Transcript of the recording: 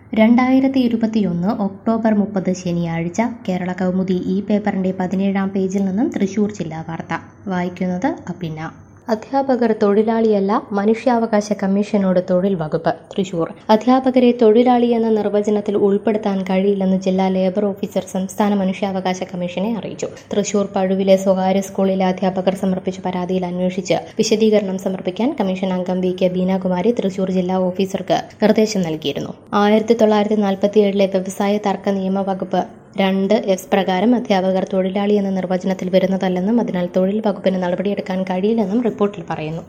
രണ്ടായിരത്തി ഇരുപത്തിയൊന്ന് ഒക്ടോബർ മുപ്പത് ശനിയാഴ്ച കേരള കൗമുദി ഈ പേപ്പറിന്റെ പതിനേഴാം പേജിൽ നിന്നും തൃശൂർ ജില്ലാ വാർത്ത വായിക്കുന്നത് അപ്പിന്ന അധ്യാപകർ തൊഴിലാളിയല്ല മനുഷ്യാവകാശ കമ്മീഷനോട് തൊഴിൽ വകുപ്പ് തൃശൂർ അധ്യാപകരെ തൊഴിലാളി എന്ന നിർവചനത്തിൽ ഉൾപ്പെടുത്താൻ കഴിയില്ലെന്ന് ജില്ലാ ലേബർ ഓഫീസർ സംസ്ഥാന മനുഷ്യാവകാശ കമ്മീഷനെ അറിയിച്ചു തൃശൂർ പഴുവിലെ സ്വകാര്യ സ്കൂളിലെ അധ്യാപകർ സമർപ്പിച്ച പരാതിയിൽ അന്വേഷിച്ച് വിശദീകരണം സമർപ്പിക്കാൻ കമ്മീഷൻ അംഗം വി കെ ബീനാകുമാരി തൃശൂർ ജില്ലാ ഓഫീസർക്ക് നിർദ്ദേശം നൽകിയിരുന്നു ആയിരത്തി തൊള്ളായിരത്തി നാൽപ്പത്തിയേഴിലെ വ്യവസായ തർക്ക നിയമ വകുപ്പ് രണ്ട് എസ് പ്രകാരം അധ്യാപകർ തൊഴിലാളി എന്ന നിർവചനത്തിൽ വരുന്നതല്ലെന്നും അതിനാൽ തൊഴിൽ വകുപ്പിന് നടപടിയെടുക്കാൻ കഴിയില്ലെന്നും റിപ്പോർട്ടിൽ പറയുന്നു